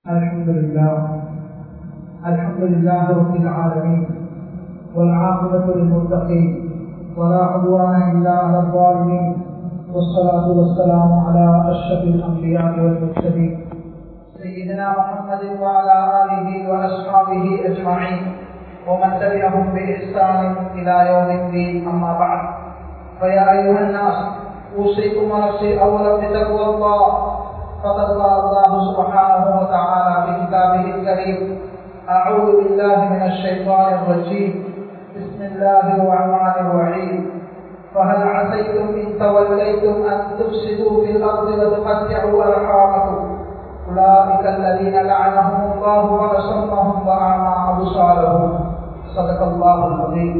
الحمد لله الحمد لله رب العالمين والعاقبة للمتقين ولا عدوان إلا على الظالمين والصلاة والسلام على أشرف الأنبياء والمرسلين سيدنا محمد وعلى آله وأصحابه أجمعين ومن تبعهم بإحسان إلى يوم الدين أما بعد فيا أيها الناس أوصيكم ونفسي أولا بتقوى الله فقد قال الله سبحانه وتعالى في كتابه الكريم أعوذ بالله من الشيطان الرجيم بسم الله الرحمن الرحيم فهل عسيتم إن توليتم أن تفسدوا في الأرض وتقطعوا أرحامكم أولئك الذين لعنهم الله وأصمهم وأعمى أبصارهم صدق الله العظيم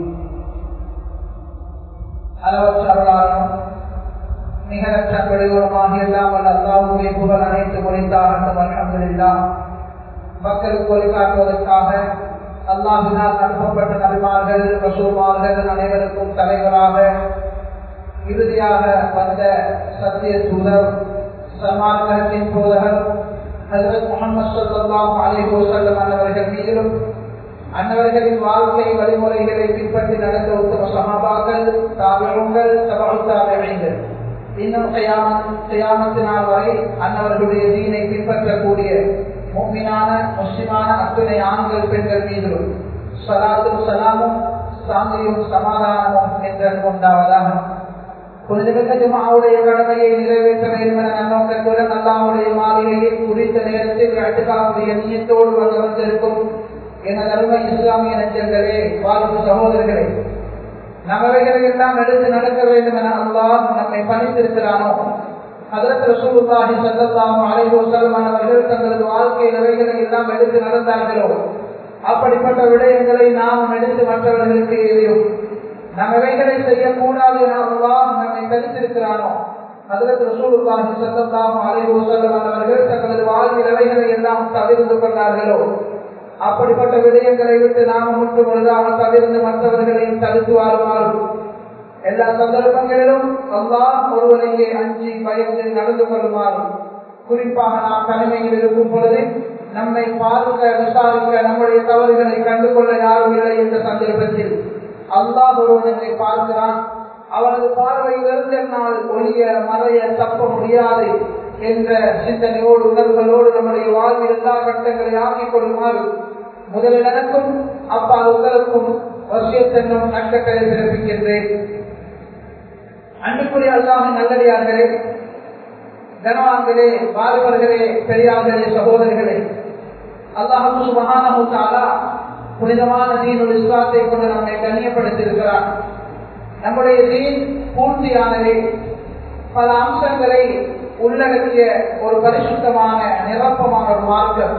அளவற்ற அருளாளனும் நிகரற்ற பெருவருமாக இல்லாமல் அல்லாவுடைய புகழ் அனைத்து குறித்தாகட்டும் அலமதுல்லா மக்களுக்கு வழிகாட்டுவதற்காக அல்லாஹினால் அனுப்பப்பட்ட நபிமார்கள் ரசூமார்கள் அனைவருக்கும் தலைவராக இறுதியாக வந்த சத்திய தூதர் சன்மார்க்கத்தின் போதகர் ஹசரத் முகமது சொல்லாம் அலிஹு வசல்லம் அன்னவர்கள் மீதிலும் அன்னவர்களின் வாழ்க்கை வழிமுறைகளை பின்பற்றி நடந்த உத்தம சகாபாக்கள் தாபியங்கள் தபால் இன்னும் செய்யாமத்தினால் வரை அன்னவர்களுடைய தீனை பின்பற்றக்கூடிய மூமினான முஸ்லிமான அத்துணை ஆண்கள் பெண்கள் மீதிலும் சலாத்தும் சலாமும் சாந்தியும் சமாதானமும் என்று கொண்டாவதாக புனிதமிக்க ஜுமாவுடைய கடமையை நிறைவேற்ற வேண்டும் என நன்னோக்கத்துடன் அல்லாவுடைய மாளிகையில் குறித்த நேரத்தில் அடுக்காவுடைய நீயத்தோடு வந்து வந்திருக்கும் எனது அருமை இஸ்லாமிய நெஞ்சங்களே வாழ்வு சகோதரர்களே நகரைகளை எல்லாம் எடுத்து நடக்க வேண்டும் என அல்லாஹ் நம்மை பணித்திருக்கிறானோ அதற்கு ரசூலுல்லாஹி சல்லல்லாஹு அலைஹி வஸல்லம் அவர்கள் தங்களது வாழ்க்கை நிறைகளை எல்லாம் எடுத்து நடந்தார்களோ அப்படிப்பட்ட விடயங்களை நாம் எடுத்து மற்றவர்களுக்கு எதிரும் நகரைகளை செய்யக்கூடாது என அல்லாஹ் நம்மை தடுத்திருக்கிறானோ அதற்கு ரசூலுல்லாஹி சல்லல்லாஹு அலைஹி வஸல்லம் அவர்கள் தங்களது வாழ்க்கை நிறைகளை எல்லாம் தவிர்த்து கொண்டார்களோ அப்படிப்பட்ட விடயங்களை விட்டு நாம் முற்று முழுதாக தவிர்த்து மற்றவர்களையும் தடுத்து வாருமாறு எல்லா சந்தர்ப்பங்களிலும் அல்லாஹ் ஒருவரையே அஞ்சி பயந்து நடந்து கொள்ளுமாறு குறிப்பாக நாம் தனிமையில் இருக்கும் பொழுது நம்மை பார்க்க விசாரிக்க நம்முடைய தவறுகளை கண்டுகொள்ள யாரும் இல்லை என்ற சந்தர்ப்பத்தில் அல்லாஹ் ஒருவனை பார்க்கிறான் அவனது பார்வையிலிருந்து என்னால் ஒளிய மறைய தப்ப முடியாது என்ற சிந்தனையோடு உணர்வுகளோடு நம்முடைய வாழ்வில் எல்லா கட்டங்களை ஆக்கிக் கொள்ளுமாறு முதலில் எனக்கும் அப்பா உங்களுக்கும் வருஷத்தென்னும் நட்டக்களை பிறப்பிக்கின்றேன் அன்புக்குரிய அல்லாம நல்லடியார்களே கனவான்களே வாலிபர்களே பெரியார்களே சகோதரர்களே அல்லாஹு மகானமுத்தாலா புனிதமான தீனுள் இஸ்லாத்தை கொண்டு நம்மை கண்ணியப்படுத்தியிருக்கிறார் நம்முடைய தீன் பூர்த்தியானது பல அம்சங்களை உள்ளடக்கிய ஒரு பரிசுத்தமான நிரப்பமான ஒரு மார்க்கம்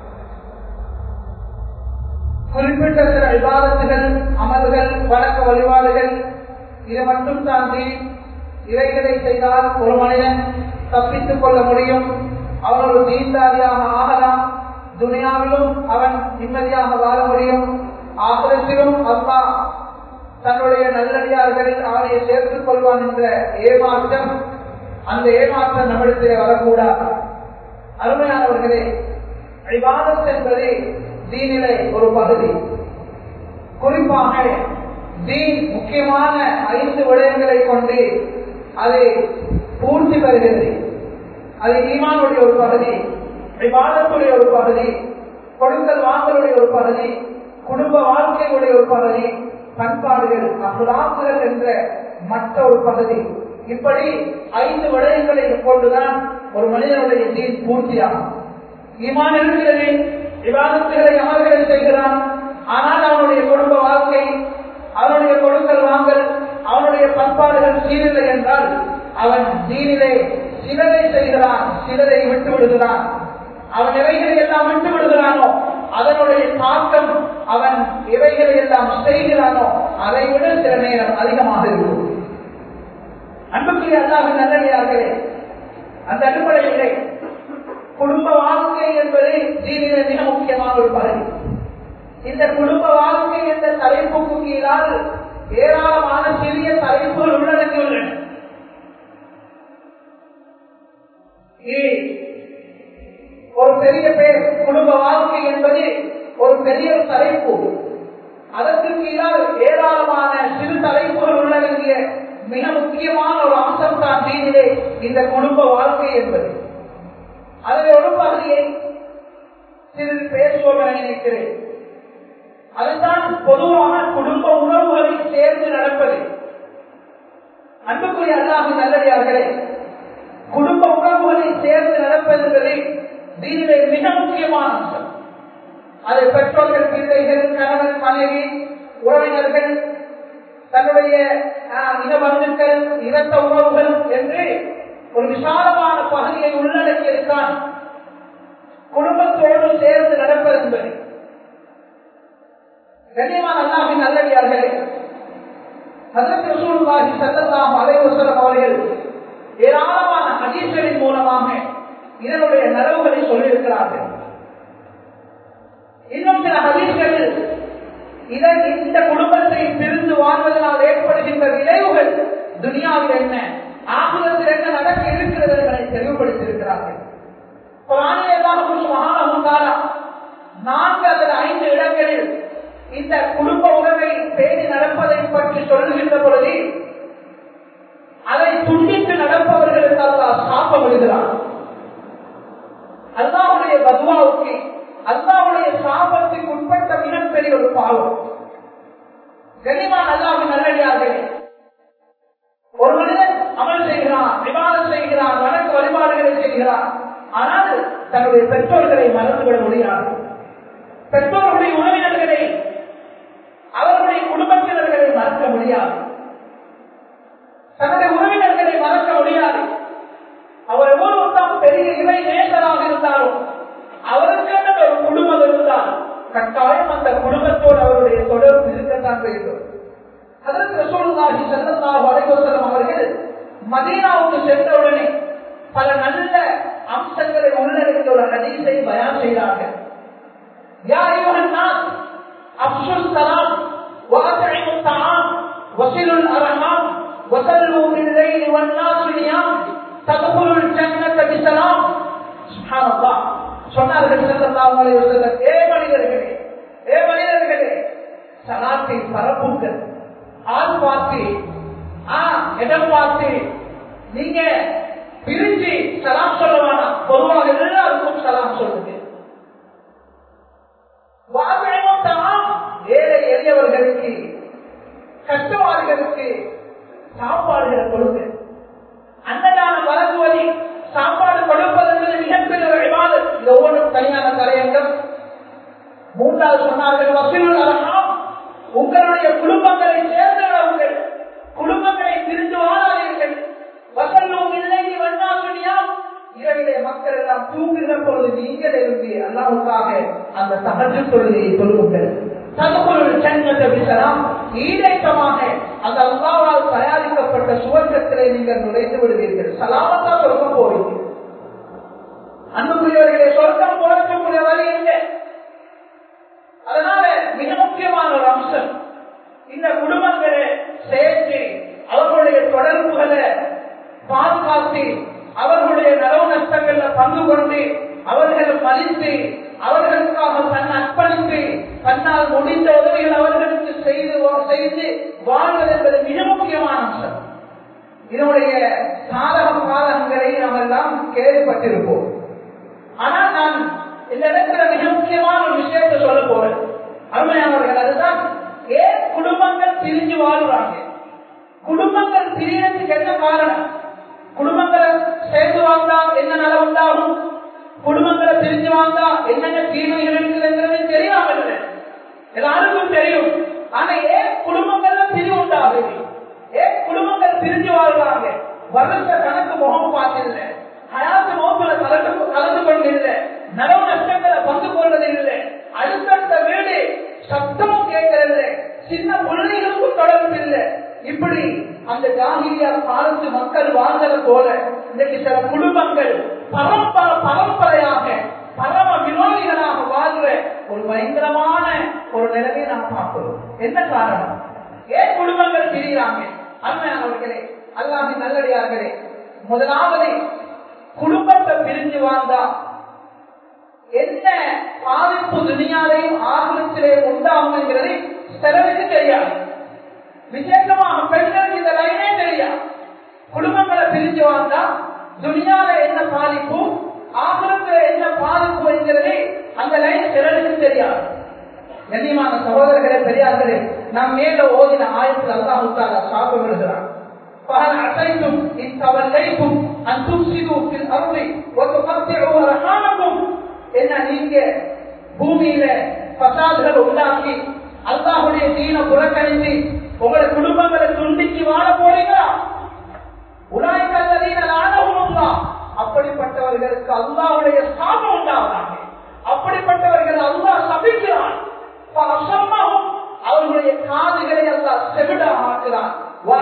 குறிப்பிட்ட சில விவாதத்துகள் அமல்கள் வழக்க வழிபாடுகள் இதை மட்டும் தாண்டி இவைகளை செய்தால் ஒரு மனிதன் தப்பித்துக் கொள்ள முடியும் அவன் ஒரு நீந்தாதியாக ஆகலாம் துனியாவிலும் அவன் நிம்மதியாக வாழ முடியும் ஆசிரத்திலும் அல்லா தன்னுடைய நல்லடியார்களில் அவனை சேர்த்துக் கொள்வான் என்ற ஏமாற்றம் அந்த ஏமாற்றம் நம்மிடத்திலே வரக்கூடாது அருமையானவர்களே விவாதம் என்பது தீனிலை ஒரு பகுதி குறிப்பாக தீன் முக்கியமான ஐந்து விடயங்களை கொண்டு அதை பூர்த்தி பெறுகிறது அது ஈமானுடைய ஒரு பகுதி விவாதத்துடைய ஒரு பகுதி கொடுக்கல் வாங்கலுடைய ஒரு பகுதி குடும்ப வாழ்க்கையுடைய ஒரு பகுதி பண்பாடுகள் அசுலாக்குகள் என்ற மற்ற ஒரு பகுதி இப்படி ஐந்து விடயங்களை கொண்டுதான் ஒரு மனிதனுடைய தீன் பூர்த்தியாகும் ஈமான் இருக்கிறது விவாதத்துகளை அமல்களை செய்கிறான் ஆனால் அவனுடைய குடும்ப வாழ்க்கை அவனுடைய கொடுக்கல் வாங்கல் அவனுடைய பண்பாடுகள் சீரில்லை என்றால் அவன் தீனிலே சிலரை செய்கிறான் சிலரை விட்டு விடுகிறான் அவன் எவைகளை எல்லாம் விட்டு விடுகிறானோ அதனுடைய தாக்கம் அவன் எவைகளை எல்லாம் செய்கிறானோ அதை விட சில நேரம் அதிகமாக இருக்கும் அன்புக்குரிய அல்லாஹ் நல்லடியார்களே அந்த அடிப்படையிலே குடும்ப வாழ்க்கை என்பது தீனிலே மிக முக்கியமான ஒரு பகுதி இந்த குடும்ப வாழ்க்கை என்ற தலைப்புக்கு கீழால் ஏராளமான சிறிய தலைப்புகள் உள்ளடங்கியுள்ளன இது ஒரு பெரிய பேர் பெரிய ஒரு தலைப்பு அதற்கு கீழால் ஏராளமான சிறு தலைப்புகள் உள்ளடங்கிய மிக முக்கியமான ஒரு அம்சம் தான் தீனிலே இந்த குடும்ப வாழ்க்கை என்பது அதில் ஒரு பகுதியை சிறிது பேசுவோம் என நினைக்கிறேன் அதுதான் பொதுவான குடும்ப உறவுகளை சேர்ந்து நடப்பது அன்புக்குரிய அல்லாஹு நல்லடியார்களே குடும்ப உறவுகளை சேர்ந்து நடப்பது என்பது தீனிலே மிக முக்கியமான அம்சம் அது பெற்றோர்கள் பிள்ளைகள் கணவன் மனைவி உறவினர்கள் தன்னுடைய இனபந்துக்கள் இரத்த உறவுகள் என்று ஒரு விசாலமான பகுதியை உள்ளடக்கியிருக்கான் குடும்பத்தோடு சேர்ந்து நடப்பது என்பது கண்ணியமான அல்லாவின் நல்லடியார்களே அதற்கு ரசூலுல்லாஹி ஸல்லல்லாஹு அலைஹி வஸல்லம் அவர்கள் ஏராளமான ஹதீஸ்களின் மூலமாக இதனுடைய நலவுகளை சொல்லியிருக்கிறார்கள் இன்னும் சில ஹதீஸ்களில் இதை இந்த குடும்பத்தை பிரிந்து வாழ்வதனால் ஏற்படுகின்ற விளைவுகள் துனியாவில் என்ன ஆகுலத்தில் என்ன நடக்க இருக்கிறது என்பதை தெளிவுபடுத்தியிருக்கிறார்கள் நான்கு அல்லது ஐந்து இடங்களில் இந்த குடும்ப உறவை பேணி நடப்பதை பற்றி சொல்லுகின்ற பொழுது அதை துண்டித்து நடப்பவர்களுக்கு அல்லா சாப்ப விடுகிறார் அல்லாவுடைய பதுவாவுக்கு அல்லாவுடைய சாபத்துக்கு உட்பட்ட மிகப்பெரிய ஒரு பாவம் கனிமான் அல்லாவின் நல்லடியார்களே ஒரு மனிதன் அமல் செய்கிறான் விவாதம் செய்கிறான் வணக்க வழிபாடுகளை செய்கிறான் ஆனால் தன்னுடைய பெற்றோர்களை மறந்துவிட முடியாது பெற்றோர்களுடைய உறவினர்களை அவர்களுடைய குடும்பத்தினர்களை மறக்க முடியாது தன்னுடைய உறவினர்களை மறக்க முடியாது அவர் ஒவ்வொருத்தம் பெரிய இறை நேசராக இருந்தாலும் அவருக்கு ஒரு குடும்பம் இருந்தால் கட்டாயம் அந்த குடும்பத்தோடு அவருடைய தொடர்பு இருக்கத்தான் வேண்டும் அதற்கு ரசூலுல்லாஹி ஸல்லல்லாஹு அலைஹி வஸல்லம் அவர்கள் மதீனாவுக்கு சென்றவுடனே பல நல்ல அம்சங்களை உள்ளடக்கிய ஒரு ஹதீஸை பயான் செய்தார்கள் யா அய்யுஹன் நாஸ் அஃஷுஸ் ஸலாம் வஅத்இமு த்ஆம் வஸிலுல் அர்ஹாம் வஸல்லு பில் லைலி வன் நாஸ் நியாம் தத்குலுல் ஜன்னத பிஸலாம் சுப்ஹானல்லாஹ் சொன்னார்கள் ஸல்லல்லாஹு அலைஹி வஸல்லம் ஏ மனிதர்களே ஏ மனிதர்களே சலாத்தை பரப்புங்கள் ஆள் பார்த்து ஆ இடம் பார்த்து நீங்க பிரிஞ்சு சலாம் சொல்ல வேணாம் பொதுவாக எல்லாருக்கும் சலாம் சொல்லுங்க வாழ்விடமும் ஏழை எளியவர்களுக்கு கஷ்டவாதிகளுக்கு சாப்பாடுகளை கொடுங்க அன்னதானம் வழங்குவதை சாப்பாடு கொடுப்பது என்பது மிகப்பெரிய ஒரு விவாதம் இது ஒவ்வொன்றும் தனியான தலையங்கம் மூன்றாவது சொன்னார்கள் வசூல் அரசாம் உங்களுடைய குடும்பங்களை சேர்ந்தவர்கள் குடும்பங்களை பிரிந்து வாழாதீர்கள் வசல்லும் இல்லை வண்ணாசுனியாம் இரவிலே மக்கள் எல்லாம் தூங்குகிற பொழுது நீங்கள் இருந்து அல்லாவுக்காக அந்த சகஜ தொழுகையை சொல்லுங்கள் தகவல் சங்கத்தை விசலாம் ஈடேற்றமாக அந்த அல்லாவால் தயாரிக்கப்பட்ட சுவர்க்கத்திலே நீங்கள் நுழைந்து விடுவீர்கள் சலாமத்தா சொர்க்கம் போவீங்க அன்புக்குரியவர்களே சொர்க்கம் போறதுக்குரிய வழி இல்லை அதனால மிக முக்கியமான ஒரு அம்சம் இந்த குடும்பங்களை சேர்த்து அவர்களுடைய தொடர்புகளை பாதுகாத்து அவர்களுடைய நலவு நஷ்டங்கள்ல பங்கு கொண்டு அவர்களை மதித்து அவர்களுக்காக தன் அர்ப்பணித்து தன்னால் முடிந்த உதவிகள் அவர்களுக்கு செய்து செய்து வாழ்வது என்பது மிக முக்கியமான அம்சம் இதனுடைய சாதக பாதகங்களை நாம் எல்லாம் கேள்விப்பட்டிருப்போம் ஆனால் நான் இந்த இடத்துல மிக முக்கியமான ஒரு விஷயத்தை சொல்ல போறேன் அருமையானவர்கள் அதுதான் ஏன் குடும்பங்கள் பிரிஞ்சு வாழ்றாங்க குடும்பங்கள் பிரியறதுக்கு என்ன காரணம் குடும்பங்களை சேர்ந்து வாழ்ந்தா என்ன நலம் உண்டாகும் குடும்பங்களை பிரிஞ்சு வாழ்ந்தா என்னென்ன தீமைகள் இருக்குதுங்கிறது தெரியாம இல்லை எல்லாருக்கும் தெரியும் ஆனா ஏன் குடும்பங்கள்ல பிரிவு உண்டாகுது ஏன் குடும்பங்கள் பிரிஞ்சு வாழ்றாங்க வருஷ கணக்கு முகம் பார்த்தில்லை ஹயாத்து நோக்கில கலந்து கலந்து கொண்டு இல்லை நலவு நஷ்டங்களை பங்கு கொள்வது இல்லை அடுத்தடுத்த வீடு சத்தமும் கேட்கறது சின்ன பிள்ளைகளுக்கும் தொடர்பு இல்லை இப்படி அந்த ஜாகிரியா காலத்து மக்கள் வாழ்ந்தது போல இன்னைக்கு சில குடும்பங்கள் பரம்பரை பரம்பரையாக பரம விரோதிகளாக வாழ்ற ஒரு பயங்கரமான ஒரு நிலையை நாம் பார்க்கிறோம் என்ன காரணம் ஏன் குடும்பங்கள் பிரிகிறாங்க அருமையானவர்களே அல்லாமே நல்லடியார்களே முதலாவது குடும்பத்தை பிரிஞ்சு வாழ்ந்தா என்ன பாதிப்பு துணியாலையும் ஆகலத்திலே உண்டாகும் என்கிறது சிலருக்கு தெரியாது விசேஷமாக பெண்களுக்கு இந்த லைனே தெரியாது குடும்பங்களை பிரிஞ்சு வாழ்ந்தா துணியால என்ன பாதிப்பு ஆகலத்துல என்ன பாதிப்பு என்கிறது அந்த லைன் சிலருக்கு தெரியாது கண்ணியமான சகோதரர்களே பெரியார்களே நாம் மேல ஓதின ஆயத்தில் அல்லாஹு தாலா சாப்பிட்டு விடுகிறான் فهل عسيتم إن توليتم أن تفسدوا في الأرض وتقطعوا أرحامكم என்ன நீங்க பூமியில பசாதுகள் உண்டாக்கி அல்லாஹுடைய தீன புறக்கணித்து உங்களை குடும்பங்களை துண்டிச்சு வாழ போறீங்களா உலாய்கல்லதீன நாடகமும் அப்படிப்பட்டவர்களுக்கு அல்லாஹுடைய சாபம் உண்டாவதாக அப்படிப்பட்டவர்கள் அல்லாஹ் சபிக்கிறான் அசம்மாவும் அவர்களுடைய காதுகளை எல்லாம் செவிடாக ஆக்குறான்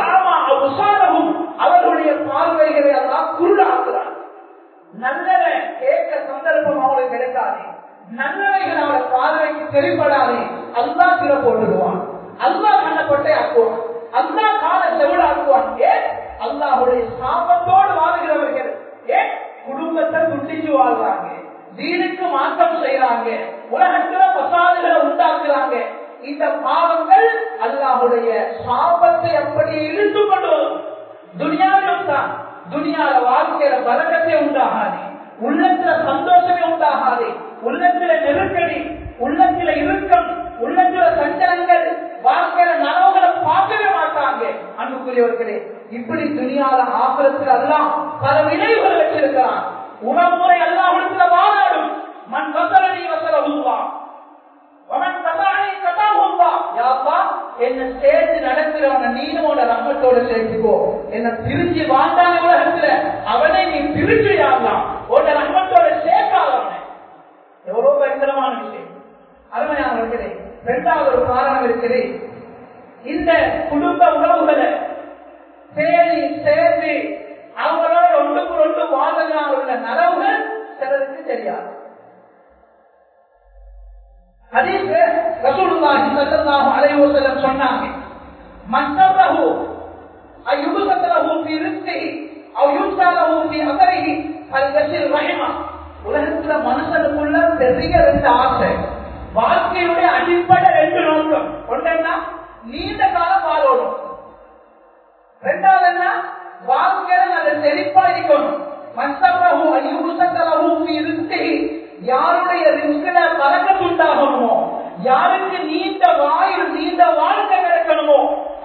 அவர்களுடைய பார்வைகளை எல்லாம் குருடாக்குறான் நல்லதை கேட்க சந்தர்ப்பம் அவங்களுக்கு கிடைக்காது நல்லவைகள் அவளை பார்வைக்கு தெரிப்படாது அல்லா திற போட்டுடுவான் அல்லா கண்ணப்பட்டே ஆக்குவான் அல்லா கால செவிடாக்குவான் ஏன் அல்லாஹுடைய சாபத்தோடு வாழ்கிறவர்கள் ஏன் குடும்பத்தை துண்டிச்சு வாழ்றாங்க தீனுக்கு மாற்றம் செய்யறாங்க உலகத்துல பசாதுகளை உண்டாக்குறாங்க இந்த பாவங்கள் அல்லாஹுடைய சாபத்தை அப்படி இழுத்து கொண்டு வரும் துனியாவிலும் தான் துனியால வாழ்க்கையில பலக்கத்தை உண்டாகாது உள்ளத்துல சந்தோஷமே உண்டாகாது உள்ளத்துல நெருக்கடி உள்ளத்துல இறுக்கம் உள்ளத்துல சஞ்சலங்கள் வாழ்க்கையில நனவுகளை பார்க்கவே மாட்டாங்க அன்புக்குரியவர்களே இப்படி துணியால ஆபரத்தில் எல்லாம் பல விளைவுகள் வச்சிருக்கிறான் உணவுமுறை எல்லாம் இடத்துல வாழாடும் மண் வசரணி வசல உருவா என்ன சேர்த்து நடக்கிறவன நீனோட ரம்மத்தோட சேர்த்துக்கோ என்ன பிரிஞ்சு வாழ்ந்தான உலகத்துல அவனை நீ பிரிஞ்சு யாரலாம் உன்ன ரம்மத்தோட சேர்க்காதவன எவ்வளவு பயங்கரமான விஷயம் அருமையானவர்களே இரண்டாவது ஒரு காரணம் இருக்குது இந்த குடும்ப உறவுகளை பேணி சேர்ந்து அவங்களோட ஒன்றுக்கு ஒன்று வாழ்ந்தால் உள்ள நலவுகள் சிலருக்கு தெரியாது ஹதீஸ் ரசூலுல்லாஹி ஸல்லல்லாஹு அலைஹி வஸல்லம் சொன்னாங்க மன்சரஹு அயுபசதலஹு ஃபீ ரிஸ்கிஹி அவ் யுஸாலஹு ஃபீ அமரிஹி ஃபல்யஸில் ரஹிமா உலகத்துல மனுஷனுக்குள்ள பெரிய ரெண்டு ஆசை வாழ்க்கையுடைய அடிப்படை ரெண்டு நோக்கம் ஒன்றா நீண்ட காலம் வாழணும் ரெண்டாவது என்ன வாழ்க்கையில நல்ல செழிப்பா இருக்கணும் மன்சரஹு அயுபசதலஹு ஃபீ ரிஸ்கிஹி யாருடைய ரிஸ்கில பறக்கத்துண்டாகணுமோ யாருக்கு நீண்ட வாயில் நீண்ட வாழ்க்கை கிடைக்கணுமோ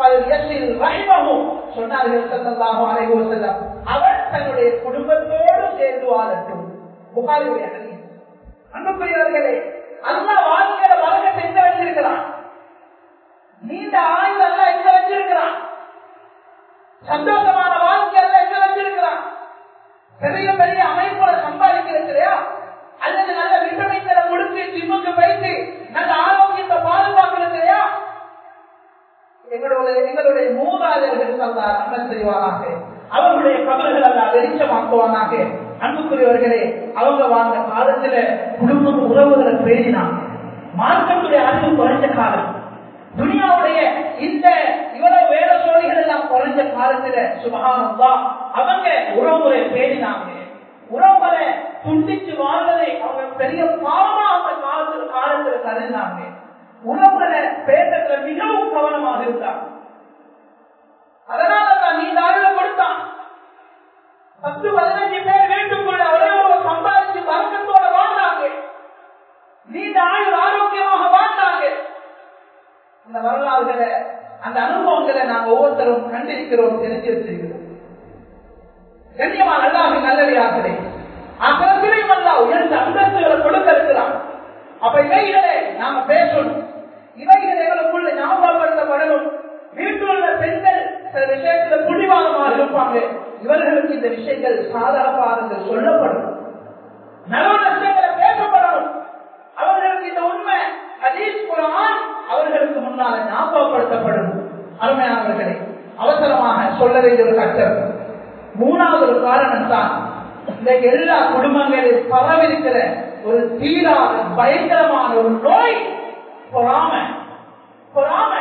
சொன்னார்கள் செல்லல்லாஹோ அலைவோ செல்லம் அவர் தன்னுடைய குடும்பத்தோடு சேர்ந்து வாழட்டும் புகாரியுடைய அன்புக்குரியவர்களே அந்த வாழ்க்கையில வழக்கத்தை எங்க வச்சிருக்கிறான் நீண்ட ஆயுள் எல்லாம் எங்க வச்சிருக்கிறான் சந்தோஷமான வாழ்க்கை எல்லாம் எங்க வச்சிருக்கிறான் பெரிய பெரிய அமைப்போட சம்பாதிக்கிறது இல்லையா அல்லது நல்ல விட்டமின்களை கொடுத்து ஜிம்முக்கு போயிட்டு நல்ல ஆரோக்கியத்தை பாதுகாக்கிறது இல்லையா எங்களுடைய எங்களுடைய மூதாதையர்கள் அல்லா அண்ணன் செய்வானாக அவர்களுடைய கபல்கள் அல்லா வெளிச்சமாக்குவானாக அன்புக்குரியவர்களே அவங்க வாழ்ந்த காலத்துல குடும்ப உறவுகளை பேசினாங்க மார்க்கத்துடைய அறிவு குறைஞ்ச காலம் துனியாவுடைய இந்த இவ்வளவு வேற சோழிகள் எல்லாம் குறைஞ்ச காலத்துல சுபகானந்தா அவங்க உறவுகளை பேசினாங்க உறவுகளை துண்டிச்சு வாழ்வதை அவங்க பெரிய பாவமா அந்த காலத்துல காலத்துல கருதினாங்க உறவுகளை பேசுறதுல மிகவும் கவனமாக இருந்தாங்க அதனால தான் நீ தாழ்வு கொடுத்தான் பத்து பதினஞ்சு பேர் வீட்டுக்குள்ள ஒரே ஒரு சம்பாதிச்சு வழக்கத்தோட வாழ்ந்தாங்க நீண்ட ஆயுள் ஆரோக்கியமாக வாழ்ந்தாங்க அந்த வரலாறுகளை அந்த அனுபவங்களை நாங்க ஒவ்வொருத்தரும் கண்டிருக்கிறோம் தெரிஞ்சு வச்சிருக்கிறோம் கண்ணியமா நல்லாவே நல்லவையாகிறே அகலத்திலையும் அல்ல உயர்ந்த அந்தஸ்துகளை கொடுக்க இருக்கிறான் அப்ப இவைகளை நாம பேசணும் இவைகள் எங்களுக்குள்ள ஞாபகப்படுத்தப்படணும் வீட்டில் உள்ள பெண்கள் சில விஷயத்துல புடிவாதமாக இருப்பாங்க இவர்களுக்கு இந்த விஷயங்கள் சாதாரணமாக சொல்லப்படும் நல்ல விஷயங்களை பேசப்படணும் அவர்களுக்கு இந்த உண்மை அதீஸ் குரான் அவர்களுக்கு முன்னால ஞாபகப்படுத்தப்படும் அருமையானவர்களே அவசரமாக சொல்ல வேண்டிய ஒரு கட்டம் மூணாவது ஒரு காரணம் தான் இந்த எல்லா குடும்பங்களில் பரவிருக்கிற ஒரு தீராத பயங்கரமான ஒரு நோய் பொறாம பொறாம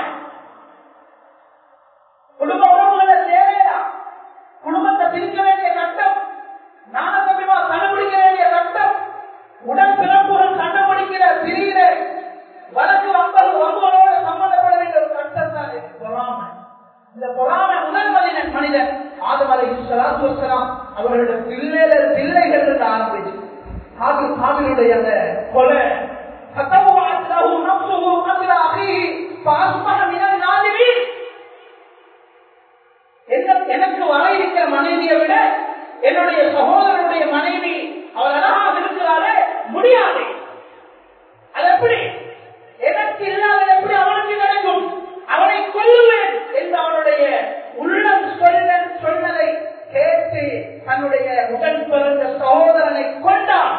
குடும்ப உறவுகளை தேவையா குடும்பத்தை பிரிக்க வேண்டிய கட்டம் நானசபிமா கண்டுபிடிக்க வேண்டிய கட்டம் உடன் பிறப்புகள் கண்டுபிடிக்கிற கொலை فطوعت له نفسه قتل اخيه فاصبح من النادمين எனக்கு வர இருக்கிற மனைவியை விட என்னுடைய சகோதரனுடைய மனைவி அவள் அழகாக இருக்கிறாரே முடியாது அது எப்படி எனக்கு இல்லாத எப்படி அவனுக்கு கிடைக்கும் அவனை கொல்லுவேன் என்று அவனுடைய உள்ளம் சொல்ல சொன்னதை கேட்டு தன்னுடைய உடன் பிறந்த சகோதரனை கொண்டான்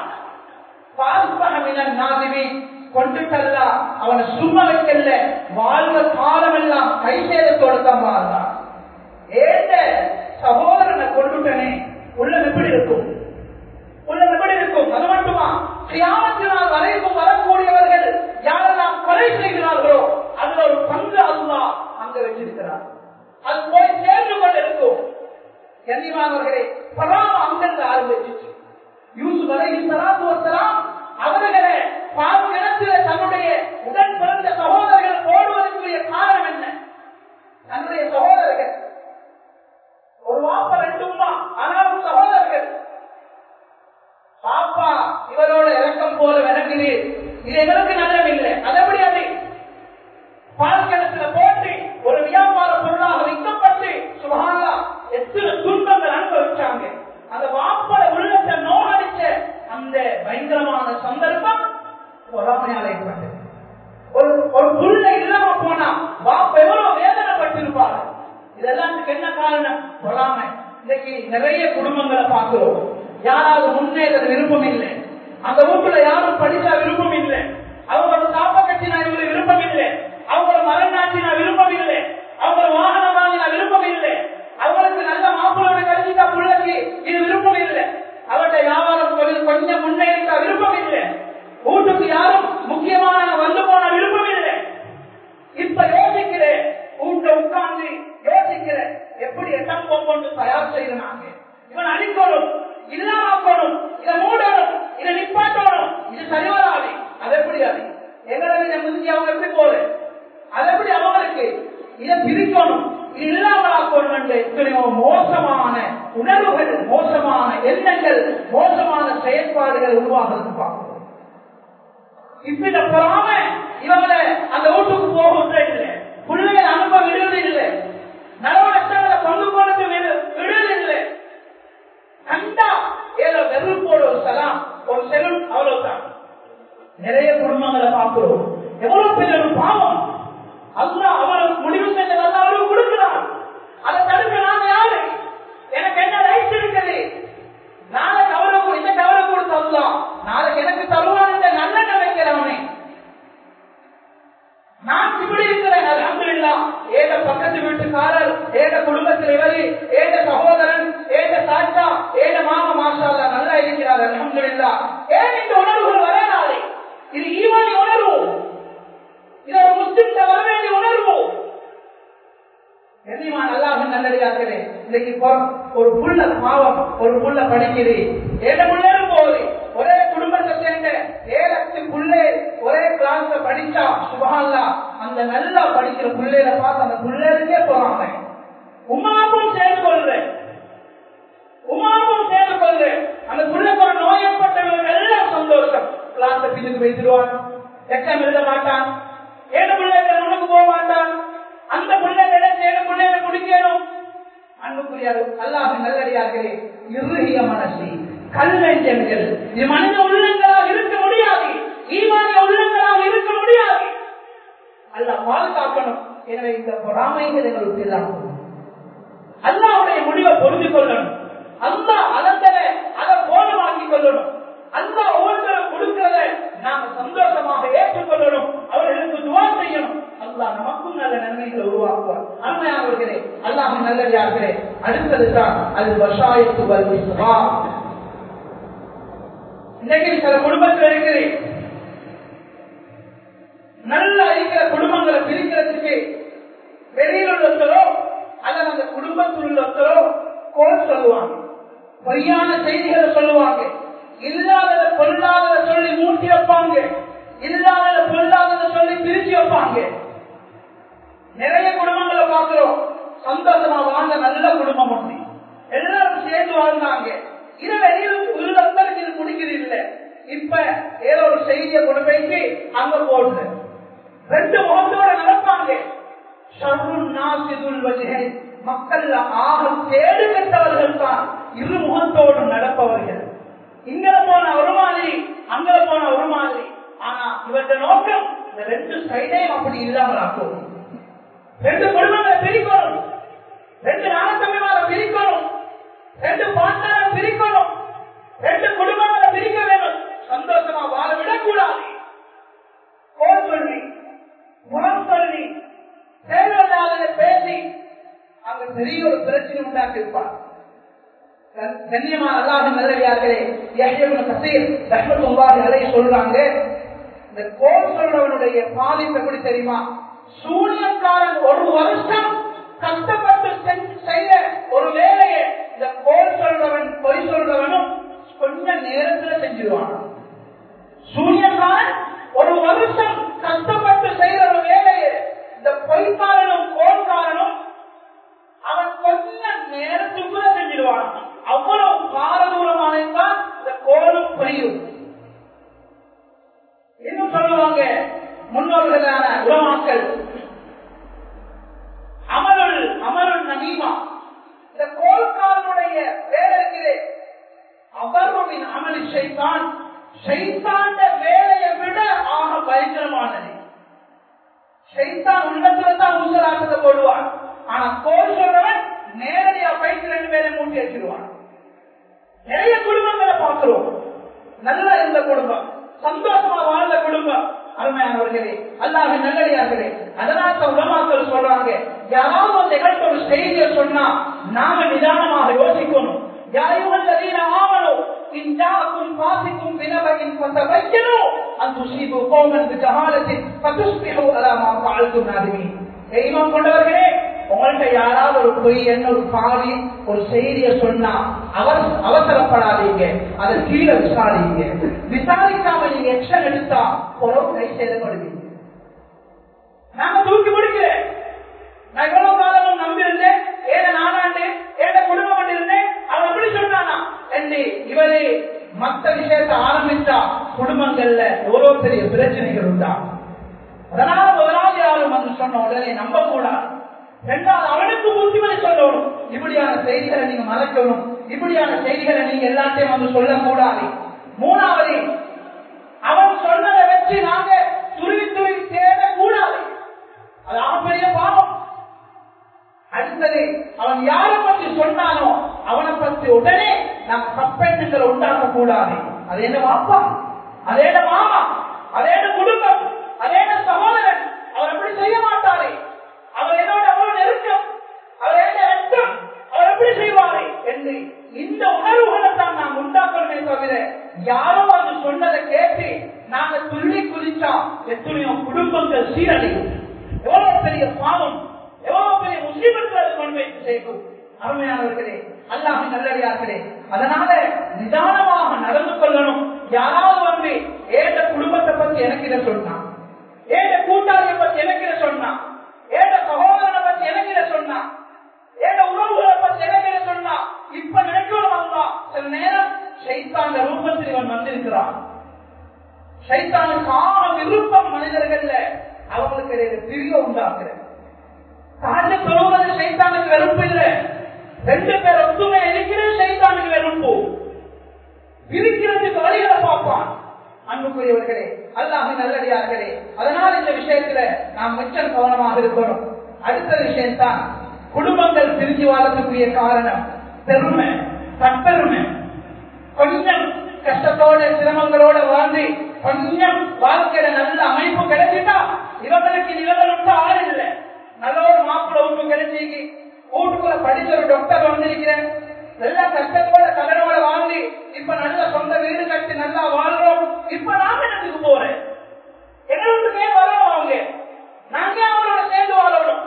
நாதிவி கொண்டுட்டல்ல அவனை சும்மா வைக்கல வாழ்ந்த காலம் எல்லாம் கை சேதத்தோடு தான் வாழ்ந்தான் ஏந்த சகோதரனை கொண்டுட்டனே உள்ளம் எப்படி இருக்கும் உள்ளம் எப்படி இருக்கும் அது மட்டுமா கியாமத்தினால் வரைக்கும் வரக்கூடியவர்கள் யாரெல்லாம் கொலை செய்கிறார்களோ அதுல ஒரு பங்கு அல்லா அங்க வச்சிருக்கிறார் அது போய் சேர்ந்து கொண்டிருக்கும் கண்ணியமானவர்களே பராம அங்கிருந்து ஆரம்பிச்சு யூசுப் அலை சலாத்து வசலாம் அவர்களை பாவ இனத்தில தன்னுடைய உடன் பிறந்த சகோதரர்கள் போடுவதற்குரிய காரணம் என்ன தன்னுடைய சகோதரர்கள் ஒரு வாப்பா ரெண்டு உமா ஆனாலும் சகோதரர்கள் பாப்பா இவரோட இறக்கம் போல விளக்குது இது எங்களுக்கு நல்லவில்லை அதபடி அது பால்கிணத்துல போட்டு ஒரு வியாபார பொருளாக விற்கப்பட்டு சுகாதா எத்தனை துன்பங்கள் அனுபவிச்சாங்க அந்த வாப்பட உள்ளத்தை நோகடிச்ச அந்த பயங்கரமான சந்தர்ப்பம் பொறாமையால் ஏற்பட்டது ஒரு ஒரு புள்ள இல்லாம போனா வாப்ப எவ்வளவு வேதனைப்பட்டிருப்பாரு இதெல்லாத்துக்கு என்ன காரணம் பொறாமை இன்னைக்கு நிறைய குடும்பங்களை பார்க்கிறோம் யாராவது முன்னேற விருப்பம் இல்லை அந்த வீட்டுல யாரும் படிச்சா விருப்பம் இல்லை அவங்களோட சாப்ப கட்டினா இவங்களுக்கு விருப்பம் இல்லை அவங்களோட மரம் நாட்டினா விருப்பம் இல்லை அவங்க வாகனம் வாங்கினா விருப்பம் இல்லை அவங்களுக்கு நல்ல மாப்பிள்ளோட கழிச்சுட்டா பிள்ளைக்கு இது விருப்பம் இல்லை அவருடைய வியாபாரம் தொழில் கொஞ்சம் முன்னேறிட்டா விருப்பம் இல்லை வீட்டுக்கு யாரும் முக்கியமான வந்து போன விருப்பம் இல்லை இப்ப யோசிக்கிறேன் வீட்டை உட்கார்ந்து யோசிக்கிறேன் எப்படி எட்டம் கொண்டு தயார் செய்யறாங்க இவன் அழிக்கணும் இல்லாமக்கணும் இதை மூடணும் இதை நிப்பாட்டணும் இது சரிவராது அது எப்படி அது எங்களை இதை முந்தி அவங்க எப்படி போல அது எப்படி அவங்களுக்கு இதை பிரிக்கணும் இது இல்லாமலாக்கணும் என்று எத்தனையோ மோசமான உணர்வுகள் மோசமான எண்ணங்கள் மோசமான செயற்பாடுகள் உருவாகிறது பார்க்கிறோம் இப்ப இத பொறாம இவங்களை அந்த வீட்டுக்கு போகின்ற இல்லை பிள்ளைகள் அனுப்ப விடுவது இல்லை நலவடங்களை பங்கு கொடுத்து விடுவது இல்லை கண்டா ஏதோ வெறுப்போடு ஒரு சலாம் ஒரு செலும் அவ்வளவுதான் நிறைய குடும்பங்களை பார்க்கிறோம் எவ்வளவு பெரிய ஒரு பாவம் அல்லா அவருக்கு முடிவு செஞ்சது அல்ல அவருக்கு கொடுக்கிறார் அதை தடுக்க நாங்க யாரு எனக்கு என்ன ரைட் இருக்குது நாளைக்கு அவருக்கு இந்த கவலை கொடுத்து அல்லலாம் நாளைக்கு எனக்கு தருவான் இந்த நல்ல நினைக்கிறவனே நான் இப்படி இருக்கிறேன் அலமதுல்லா ஏக பக்கத்து வீட்டுக்காரர் ஏக குடும்பத்தில் இவரு ஏக சகோதரன் ஏக சாச்சா ஏக மாமா மாஷால்லா நல்லா இருக்கிறார் அலமதுல்லா ஏன் இந்த உணர்வுகள் வரனாலே இது ஈவானி உணர்வு இது ஒரு முஸ்லிம் வர வேண்டிய உணர்வு கண்ணியமான அல்லாஹ் நல்லடியார்களே இன்னைக்கு ஒரு புள்ள பாவம் ஒரு புள்ள படிக்குது ஏழு பிள்ளைகளும் போகுது ஒரே குடும்பத்தை சேர்ந்த ஏழத்து புள்ளே ஒரே கிளாஸ்ல படிச்சா சுபஹான்லா அந்த நல்லா படிக்கிற பிள்ளைகளை பார்த்து அந்த பிள்ளைகளுக்கே போறாங்க உமாவும் சேர்ந்து கொள்றேன் உமாவும் சேர்ந்து கொள்றேன் அந்த பிள்ளைக்கு ஒரு நோய் ஏற்பட்டவங்க எல்லாம் சந்தோஷம் கிளாஸ் பின்னுக்கு வைத்திருவான் எக்ஸாம் எழுத மாட்டான் ஏழு பிள்ளைகள் உனக்கு போக மாட்டான் அந்த பிள்ளைகளை ஏழு பிள்ளைகளை குடிக்கணும் அன்புக்குரியார் அல்லாஹ் நல்லடியார்களே இறுகிய மனசு கல்லஞ்சங்கள் இது மனித உள்ளங்களாக இருக்க முடியாது ஈமானிய உள்ளங்களாக இருக்க முடியாது அல்ல பாதுகாக்கணும் எனவே இந்த பொறாமைகள் எங்களுக்கு இல்லாமல் அல்லாவுடைய முடிவை புரிந்து கொள்ளணும் அல்லா அதந்தன அதை போனமாக்கி கொள்ளணும் அல்லா ஒவ்வொருத்தரும் கொடுக்கிறத நாம சந்தோஷமாக ஏற்றுக்கொள்ளணும் அவர்களுக்கு துவா செய்யணும் அல்லா நமக்கும் நல்ல நன்மைகளை உருவாக்குவார் அருமையானவர்களே அல்லாஹ் நல்லதார்களே அடுத்தது தான் அது வசாயத்து வல்வி சபா இன்னைக்கு சில குடும்பத்தில் இருக்குது நல்லா இருக்கிற குடும்பங்களை பிரிக்கிறதுக்கு வெளியில் உள்ளவர்களோ அல்லது அந்த குடும்பத்தில் உள்ளவர்களோ கோல் சொல்லுவாங்க பொய்யான செய்திகளை சொல்லுவாங்க இல்லாதத பொல்லாதத சொல்லி மூட்டி வைப்பாங்க இல்லாதத பொல்லாதத சொல்லி பிரிச்சு வைப்பாங்க நிறைய குடும்பங்களை பார்க்கிறோம் சந்தோஷமா வாழ்ந்த நல்ல குடும்பம் ஒண்ணு எல்லாரும் சேர்ந்து வாழ்ந்தாங்க இது வெளியில் உள்ளவங்களுக்கு இது பிடிக்கிறது இல்லை இப்ப ஏதோ ஒரு செய்தியை கொண்டு போயிட்டு அங்க போடுற ரெண்டு முகத்தோட நடப்பாங்க ஷர்ருன் நாசிதுல் வஜ்ஹை மக்கள் ஆக தேடு கெட்டவர்கள் தான் இரு முகத்தோடு நடப்பவர்கள் இங்க போன ஒரு மாதிரி அங்க போன ஒரு மாதிரி ஆனா இவற்ற நோக்கம் இந்த ரெண்டு சைடையும் அப்படி இல்லாமல் ஆக்கும் ரெண்டு குடும்பங்களை பிரிக்கணும் ரெண்டு நாணத்தம்பிமாரை பிரிக்கணும் ரெண்டு பாட்டரை பிரிக்கணும் ரெண்டு குடும்பங்களை பிரிக்க வேணும் சந்தோஷமா வாழ விடக்கூடாது கோல் சொல்லி முகம் சொல்லி தேவையில்லாத பேசி அங்க பெரிய ஒரு பிரச்சனை உண்டாக்கி இருப்பார் கண்ணியமான அல்லாஹ் நல்லடியார்களே யஹ்யபுல் கசீர் ரஹ்மத்துல்லாஹி அலைஹி சொல்றாங்க இந்த கோல் சொல்றவனுடைய பாதிப்பு எப்படி தெரியுமா சூனியக்காரன் ஒரு வருஷம் கஷ்டப்பட்டு செஞ்சு செய்ய ஒரு வேலையை இந்த கோல் சொல்றவன் பொய் சொல்றவனும் கொஞ்ச நேரத்துல செஞ்சிருவான் சூனியக்காரன் ஒரு வருஷம் கஷ்டப்பட்டு செய்யற ஒரு வேலையை இந்த பொய்க்காரனும் கோல்காரனும் அவன் கொஞ்ச நேரத்துக்குள்ள செஞ்சிருவான் அவ்வளவு பாரதூரமானதான் இந்த கோலும் புரியும் இன்னும் சொல்லுவாங்க முன்னோர்களான உலமாக்கள் அமருள் அமருள் நமீமா இந்த கோல்காரனுடைய வேலை இருக்கிறே அவர்வின் அமளி செய்தான் செய்தாண்ட வேலையை விட ஆக பயங்கரமானது செய்தான் உள்ளத்துல தான் ஊசலாட்டத்தை போடுவான் ஆனா கோல் சொல்றவன் நேரடியா பைக்கு ரெண்டு பேரை மூட்டி வச்சிருவான் நிறைய குடும்பங்களை பார்க்கிறோம் நல்லா இருந்த குடும்பம் சந்தோஷமா வாழ்ந்த குடும்பம் அருமையானவர்களே அல்லாஹ் நல்லடியார்களே அதனால உலமாக்கள் சொல்றாங்க யாராவது ஒரு நிகழ்ச்சி ஒரு செய்தியை சொன்னா நாம நிதானமாக யோசிக்கணும் யாரும் ஆவணும் إن جاءكم فاسق بنبأ فتبينوا أن تصيبوا قوما بجهالة فتصبحوا على ما فعلتم نادمين ஈமான் கொண்டவர்களே உங்கள்கிட்ட யாராவது ஒரு பொய் என்ன ஒரு பாவி ஒரு செய்திய சொன்னா அவர் அவசரப்படாதீங்க அதை கீழே விசாரிங்க விசாரிக்காம நீங்க எக்ஷன் எடுத்தா உறவு கை சேதப்படுவீங்க நாங்க தூக்கி முடிக்கிறேன் நான் இவ்வளவு காலமும் நம்பியிருந்தேன் ஏழை நானாண்டு ஏழை குடும்பம் இருந்தேன் அவன் எப்படி சொன்னானா என்று இவரே மத்த விஷயத்தை ஆரம்பிச்சா குடும்பங்கள்ல எவ்வளவு பெரிய பிரச்சனைகள் உண்டா அதனால முதலாவது யாரும் வந்து சொன்ன உடனே நம்ப கூடாது ரெண்டாவது அவனுக்கு புத்திமதி சொல்லணும் இப்படியான செய்திகளை நீங்க மறைக்கணும் இப்படியான செய்திகளை நீங்க எல்லாத்தையும் வந்து சொல்லக்கூடாது மூணாவது அவன் சொன்னதை வச்சு நாங்க துருவி துருவி தேடக்கூடாது அது அவன் பெரிய பாவம் அடுத்தது அவன் யாரை பற்றி சொன்னானோ அவனை பற்றி உடனே நாம் தப்பெண்ணங்களை உண்டாக்க கூடாது அது என்ன வாப்பா அது என்ன மாமா அது என்ன குடும்பம் அது என்ன சகோதரன் அவர் எப்படி செய்ய மாட்டாரு அவர் என்னோட அவ்வளவு நெருக்கம் அவர் என்ன ரத்தம் அவர் எப்படி செய்வாரு என்று இந்த உணர்வுகளை தான் நாம் உண்டாக்கணுமே தவிர யாரோ அது சொன்னதை கேட்டு நாங்க துள்ளி குதிச்சா எத்தனையோ குடும்பங்கள் சீரழியும் எவ்வளவு பெரிய பாவம் எவ்வளவு பெரிய முஸ்லிம்கள் அது கொண்டு வைத்து சேர்க்கும் அருமையானவர்களே அல்லாஹ் நல்லடியார்களே அதனால நிதானமாக நடந்து கொள்ளணும் யாராவது வந்து ஏத குடும்பத்தை பத்தி எனக்கு இதை சொன்னான் ஏத கூட்டாளியை பத்தி எனக்கு இதை சொன்னான் ஏத சகோதரனை பத்தி எனக்கு இதை சொன்னான் ஏத உறவுகளை பத்தி எனக்கு இதை சொன்னா இப்ப நினைக்கணும் அல்லா சில நேரம் சைத்தாந்த ரூபத்தில் இவன் வந்திருக்கிறான் சைத்தானுக்கு ஆக விருப்பம் மனிதர்கள்ல அவங்களுக்கு இடையில பிரிய உண்டாக்குறேன் தாண்டி தொழுவது சைத்தானுக்கு வெறுப்பு இல்லை ரெண்டு பேர் ஒத்துமை இருக்கிற சைத்தானுக்கு வெறுப்பு இருக்கிறதுக்கு வழிகளை பார்ப்பான் அன்புக்குரியவர்களே அல்லாஹ் நல்லடியார்களே அதனால இந்த விஷயத்துல நாம் மிச்சம் கவனமாக இருக்கணும் அடுத்த விஷயம் தான் குடும்பங்கள் பிரிஞ்சு வாழத்துக்குரிய காரணம் பெருமை தற்பெருமை கொஞ்சம் கஷ்டத்தோட சிரமங்களோட வாழ்ந்து கொஞ்சம் வாழ்க்கையில நல்ல அமைப்பு கிடைச்சிட்டா இவங்களுக்கு இவங்களுக்கு ஆள் இல்லை நல்ல ஒரு மாப்பிள்ள ஒன்று கிடைச்சிக்கு வீட்டுக்குள்ள படிச்ச ஒரு டாக்டர் வந்திருக்கிறேன் எல்லா கஷ்டத்தோட கடனோட வாழ்ந்து இப்ப நல்ல சொந்த வீடு கட்டி நல்லா வாழ்றோம் இப்ப நாம என்னத்துக்கு போறேன் எங்களுக்கு ஏன் வரணும் அவங்க நாங்க அவங்களோட சேர்ந்து வாழணும்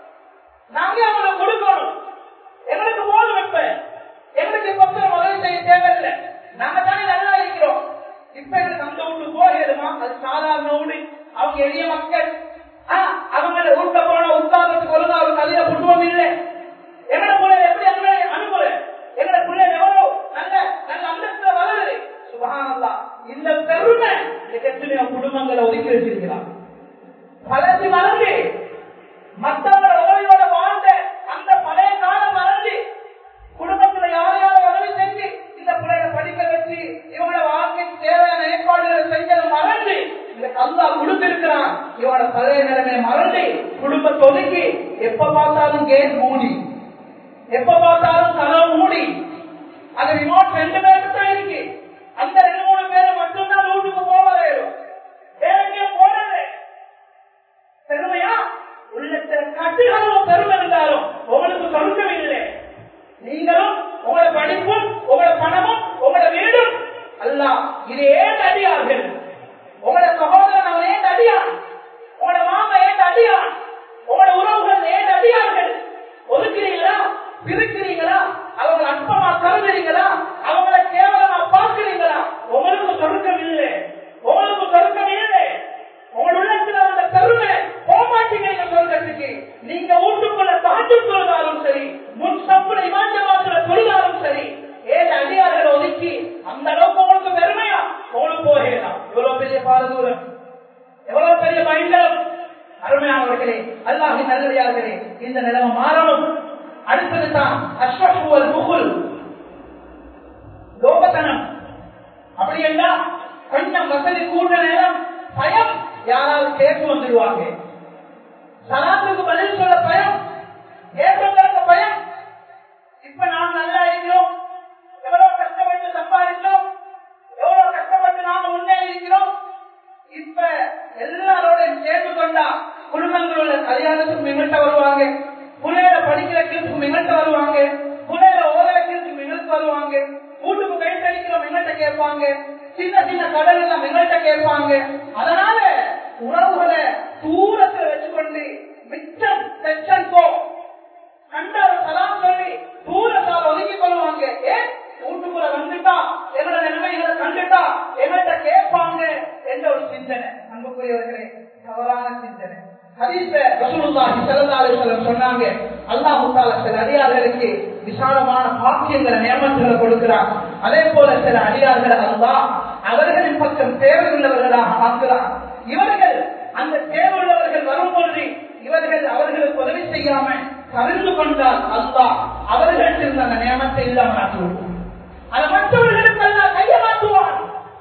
நாங்க அவங்கள கொடுக்கணும் எங்களுக்கு போதும் இப்ப எங்களுக்கு இப்ப முதல் செய்ய தேவையில்லை நாங்க தானே நல்லா இருக்கிறோம் இப்ப எங்களுக்கு அந்த வீட்டு போகிறதுமா அது சாதாரண வீடு அவங்க எளிய மக்கள் அவங்க வீட்டுல போன உட்கார்றதுக்கு ஒழுங்கா ஒரு கல்வியில குடும்பம் இல்லை எங்கட பிள்ளை எப்படி அங்கே அனுப்புற எங்கட பிள்ளை எவ்வளவு நல்ல நல்ல அந்தஸ்துல வளருது சுபஹானல்லா இந்த பெருமை இன்னைக்கு எத்தனையோ குடும்பங்களை ஒதுக்கி வச்சிருக்கிறான் பழசி மறந்து மற்றவங்கள உதவியோட வாழ்ந்த அந்த பழைய காலம் மறந்து குடும்பத்துல யாரையாவது உதவி செஞ்சு இந்த பிள்ளைகளை படிக்க வச்சு இவங்களோட வாழ்க்கைக்கு தேவையான ஏற்பாடுகளை செஞ்சதை மறந்து இந்த அல்லா கொடுத்திருக்கிறான் இவனோட பழைய நிலைமையை மறந்து குடும்பத்தை ஒதுக்கி எப்ப பார்த்தாலும் கேட் மூடி எப்ப பார்த்தாலும் கதவு மூடி அது ரிமோட் ரெண்டு பேருக்கு தான் இருக்கு அந்த ரெண்டு மூணு பேரை மட்டும்தான் வீட்டுக்கு போவதே வேற எங்கேயும் போறது பெருமையா உள்ளத்தில் கட்டுகளும் பெருமை இருந்தாலும் உங்களுக்கு சொர்க்கம் இல்லை நீங்களும் உங்களோட படிப்பும் உங்களோட பணமும் உங்களோட வீடும் அல்ல இது ஏன் அடியார்கள் உங்களோட சகோதரன் அவன் ஏன் அடியான் உங்களோட மாமா ஏன் அடியான் உங்களோட உறவுகள் ஏன் அடியார்கள் ஒதுக்கிறீங்களா பிரிக்கிறீங்களா அவங்க அற்பமா கருதுறீங்களா அவங்கள கேவலமா பார்க்கிறீங்களா உங்களுக்கு சொருக்கம் இல்லை உங்களுக்கு சொருக்கம் இல்லை உங்கள் உள்ளத்துல அந்த பெருமை போமாட்டீங்க சொர்க்கத்துக்கு நீங்க வீட்டுக்குள்ள தாண்டி தொழுதாலும் சரி முன் சம்பள இமாஞ்சமாத்துல தொழுதாலும் சரி ஏழு அதிகாரிகளை ஒதுக்கி அந்த அளவுக்கு உங்களுக்கு பெருமையா உங்களுக்கு போகலாம் எவ்வளவு பெரிய பாரதூரம் எவ்வளவு பெரிய பயங்கரம் அருமையானவர்களே அல்லாஹின் நல்லடியார்களே இந்த நிலைமை மாறணும் அடுத்தது தான் அஸ்வல் முகுல் லோகத்தனம் அப்படி என்றால் கொஞ்சம் வசதி கூட்ட நேரம் பயம் யாராவது கேட்டு வந்துடுவாங்க சலாத்துக்கு பதில் சொல்ல பயம் ஏற்றங்களுக்கு பயம் இப்ப நாம் நல்லா இருக்கிறோம் எவ்வளவு கஷ்டப்பட்டு சம்பாதிக்கிறோம் எவ்வளவு கஷ்டப்பட்டு நாம முன்னேறி இருக்கிறோம் இப்ப எல்லாரோடையும் சேர்ந்து கொண்டா குடும்பங்களோட கல்யாணத்துக்கு மிகட்ட வருவாங்க புள்ளையில படிக்கிற கிழக்கு மிகட்ட வருவாங்க புள்ளையில ஓத வைக்கிறதுக்கு மிகட்டு வருவாங்க வீட்டுக்கு பெயிண்ட் அடிக்கிற மிகட்ட கேட்பாங்க சின்ன சின்ன கடல் எல்லாம் மிகட்ட கேட்பாங்க அதனால உறவுகளை தூரத்துல வச்சுக்கொண்டு மிச்சம் டென்ஷன் போ கண்டார சலாம் சொல்லி தூரத்தால் ஒதுக்கி கொள்வாங்க ஏன் வீட்டுக்குள்ள வந்துட்டா எங்களோட நிலைமைகளை கண்டுட்டா எங்கள்கிட்ட கேட்பாங்க என்ற ஒரு சிந்தனை அன்புக்குரியவர்களே தவறான சிந்தனை ஹதீஸ்ல ரசூலுல்லாஹி ஸல்லல்லாஹு அலைஹி வஸல்லம் சொன்னாங்க அல்லாஹ் தஆலா சில அடியார்களுக்கு விசாலமான பாக்கியங்களை நியமங்களை கொடுக்கிறார் அதே போல சில அடியார்களை அல்லாஹ் அவர்களின் பக்கம் தேவை உள்ளவர்களாக ஆக்குறார் இவர்கள் அந்த தேவை உள்ளவர்கள் வரும்பொழுது இவர்கள் அவர்களுக்கு உதவி செய்யாம கலந்து கொண்டால் அல்லாஹ் அவர்களுக்கு இருந்த அந்த நியமத்தை இல்லாமல் ஆக்கிவிடுவார் அதை மற்றவர்களுக்கு அல்லாஹ் கையை மாற்றுவான்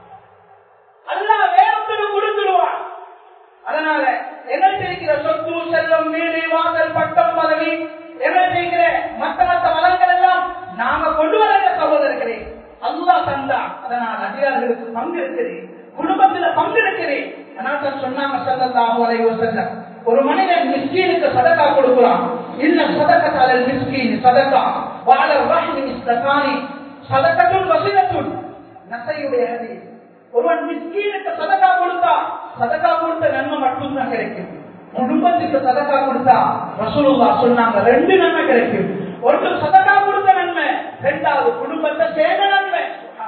அல்லாஹ் வேறொன்று கொடுத்துடுவான் அதனால எங்களுக்கு இருக்கிற சொத்து செல்வம் வீடு வாசல் பட்டம் பதவி எங்களுக்கு இருக்கிற மற்ற மற்ற வளங்கள் எல்லாம் நாம கொண்டு வர சகோதரர்களே அல்லா தந்தா அதனால் அதிகாரிகளுக்கு பங்கு இருக்குது குடும்பத்துல பங்கு இருக்குது ஆனால் தான் சொன்னாங்க செல்லதாக வரைவோ செல்ல ஒரு மனிதன் மிஸ்கீனுக்கு சதக்கா கொடுக்கலாம் இல்ல சதக்கத்தால மிஸ்கீன் சதக்கா வாழ வாஹி மிஸ்தகானி சதக்கத்துள் வசிதத்துள் நசையுடைய ஹதீஸ் ஒருவன் மிஸ்கீனுக்கு சதக்கா கொடுத்தா சதக்கா கொடுத்த நன்மை மட்டும்தான் கிடைக்கும் குடும்பத்துக்கு சதக்கா கொடுத்தா ரசூலுல்லா சொன்னாங்க ரெண்டு நன்மை கிடைக்கும் ஒன்று சதக்கா கொடுத்த நன்மை ரெண்டாவது குடும்பத்தை சேர்ந்த நன்மை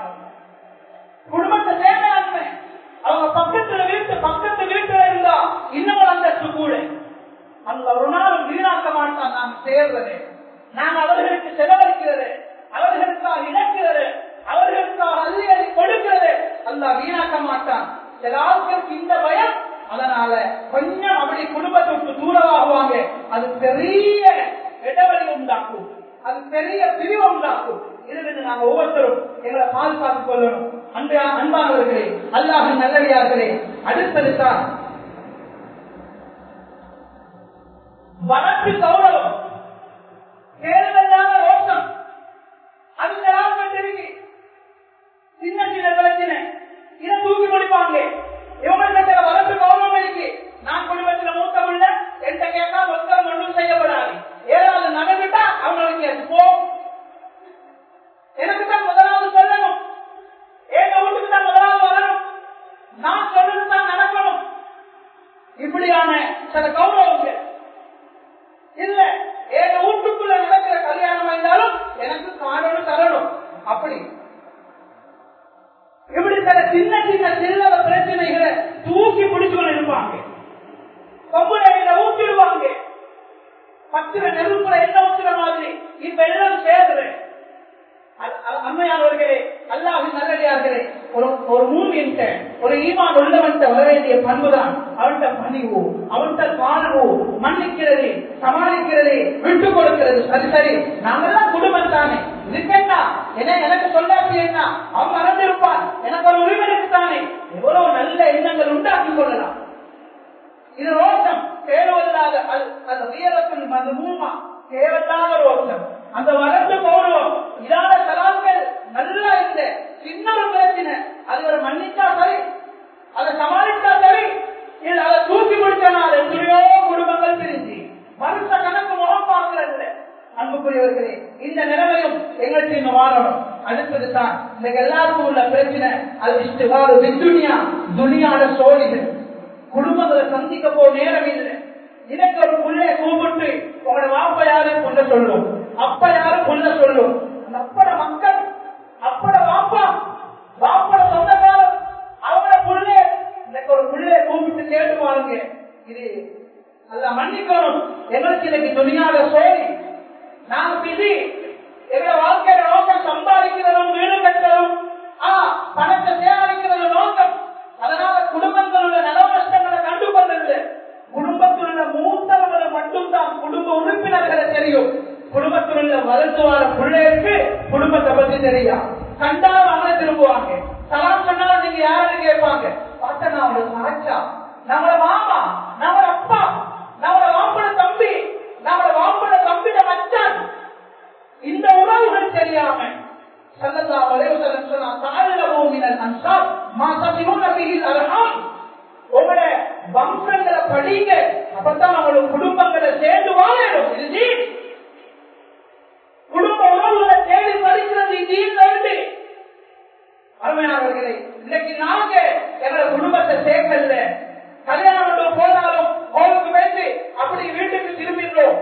குடும்பத்தை சேர்ந்த நன்மை அவங்க பக்கத்துல வீட்டு பக்கத்து வீட்டுல இருந்தா இன்னும் அந்தஸ்து கூட அந்த ஒரு நாளும் வீணாக்க மாட்டான் நாம் சேர்றது நாம் அவர்களுக்கு செலவழிக்கிறது அவர்களுக்காக இழக்கிறது அவர்களுக்காக அள்ளி அள்ளி கொடுக்கிறது அல்ல வீணாக்க மாட்டான் சில ஆட்களுக்கு இந்த பயம் அதனால கொஞ்சம் அப்படி குடும்பத்தை விட்டு தூரமாகுவாங்க அது பெரிய இடைவெளி உண்டாக்கும் அது பெரிய பிரிவு உண்டாக்கும் இதிலிருந்து நாங்க ஒவ்வொருத்தரும் எங்களை பாதுகாத்துக் கொள்ளணும் அன்பு அன்பானவர்களே அல்லாஹ் நல்லடியார்களே அடுத்தது தான் வளர்ச்சி கௌரவம் தேர்தலான ரோஷம் அந்த இருக்கு சின்ன சின்ன பிரச்சனை இதை தூக்கி முடிப்பாங்க இவங்களுக்கு வளர்ச்சி கௌரவம் இருக்கு நான் குடும்பத்துல மூத்த உள்ள எந்த கேட்டா ஒருத்தர் ஒன்றும் செய்யப்படாது ஏதாவது நடந்துட்டா அவங்களுக்கு அது போ எனக்கு தான் முதலாவது சொல்லணும் எங்க வீட்டுக்கு தான் முதலாவது வரணும் நான் சொல்றது தான் நடக்கணும் இப்படியான சில கௌரவங்கள் இல்ல எங்க வீட்டுக்குள்ள நடக்கிற கல்யாணம் இருந்தாலும் எனக்கு காணணும் தரணும் அப்படி இப்படி சில சின்ன சின்ன சில்லற பிரச்சனைகளை தூக்கி பிடிச்சு இருப்பாங்க கொம்புல ஊற்றிடுவாங்க பத்திர நெருப்புல என்ன ஊத்துற மாதிரி இப்ப எல்லாம் சேர்ந்து அம்மையானவர்களே அல்லாஹின் நல்லடியார்களே ஒரு ஒரு மூமியன்ட்ட ஒரு ஈமான் உள்ளவன்ட்ட வர வேண்டிய பண்புதான் அவன்கிட்ட பணிவு அவன்கிட்ட காணவு மன்னிக்கிறது சமாளிக்கிறது விட்டு கொடுக்கிறது சரி சரி நாங்கெல்லாம் குடும்பம் தானே இதுக்கு என்ன என்ன எனக்கு சொல்லாச்சு என்ன அவன் மறந்திருப்பான் எனக்கு ஒரு உரிமை தானே எவ்வளவு நல்ல எண்ணங்கள் உண்டாக்கி கொள்ளலாம் இது ரோஷம் தேவையில்லாத அந்த வீரத்தின் அந்த மூமா தேவையில்லாத ரோஷம் அந்த வளர்ந்து கௌரவம் இதான கலாக்கள் நல்லா இருந்த சின்ன ஒரு பிரச்சனை அது ஒரு மன்னிச்சா சரி அதை சமாளித்தா சரி இல்ல அதை தூக்கி முடிச்சனால எத்தனையோ குடும்பங்கள் பிரிஞ்சு வருஷ கணக்கு முகம் பார்க்கறது அன்புக்குரியவர்களே இந்த நிலைமையும் எங்களுக்கு இங்க வாழணும் அடுத்தது தான் இந்த எல்லாருக்கும் உள்ள பிரச்சனை அது இஷ்டு துனியா துனியாட சோழிகள் குடும்பங்களை சந்திக்க போ நேரம் இல்லை இதற்கு ஒரு புள்ளைய கூப்பிட்டு உங்களோட வாப்ப யாரு புள்ள சொல்லும் அப்ப யாரு புள்ள சொல்லும் அந்த அப்பட மக்கள் அப்பட வாப்பா வாப்பட சொந்தக்காரர் அவங்களோட புள்ளைய இன்னைக்கு ஒரு புள்ளைய கூப்பிட்டு கேட்டு பாருங்க இது அல்ல மன்னிக்கணும் எங்களுக்கு இன்னைக்கு துணியாத சோழி நாங்க பிசி எங்க வாழ்க்கையில நோக்கம் சம்பாதிக்கிறதும் வீடு கட்டுறதும் ஆ பணத்தை சேகரிக்கிறது நோக்கம் அதனால குடும்பத்தில் உள்ள நல கஷ்டங்களை கண்டுகொள்றது குடும்பத்தில் உள்ள மூத்தவர்களை மட்டும்தான் குடும்ப உறுப்பினர்களை தெரியும் குடும்பத்தில் உள்ள வளர்ந்து வர பிள்ளைகளுக்கு குடும்பத்தை பத்தி தெரியும் கண்டாலும் அவங்கள திரும்புவாங்க சலாம் சொன்னாலும் நீங்க யாருன்னு கேட்பாங்க பார்த்தா நான் அவங்களோட சாச்சா நம்மளோட மாமா நம்மளோட அப்பா நம்மளோட வாப்பட தம்பி நம்மளோட வாப்பட தம்பிட மச்சான் இந்த உறவுகள் தெரியாம சல்லல்லா வலைவசலம் சொன்னா தாழலவோ மினல் அன்சார் மா சபிமுன பிஹில் அர்ஹாம் உங்களோட வம்சங்களை படிங்க அப்பதான் அவங்களோட குடும்பங்களை சேர்ந்து வாழணும் இது தீன் குடும்ப உறவுகளை தேடி படிக்கிறது தீன் வேண்டு அருமையானவர்களே இன்னைக்கு நாங்க எங்களோட குடும்பத்தை சேர்க்கல கல்யாணம் போனாலும் கோவிலுக்கு வைத்து அப்படி வீட்டுக்கு திரும்பிடுறோம்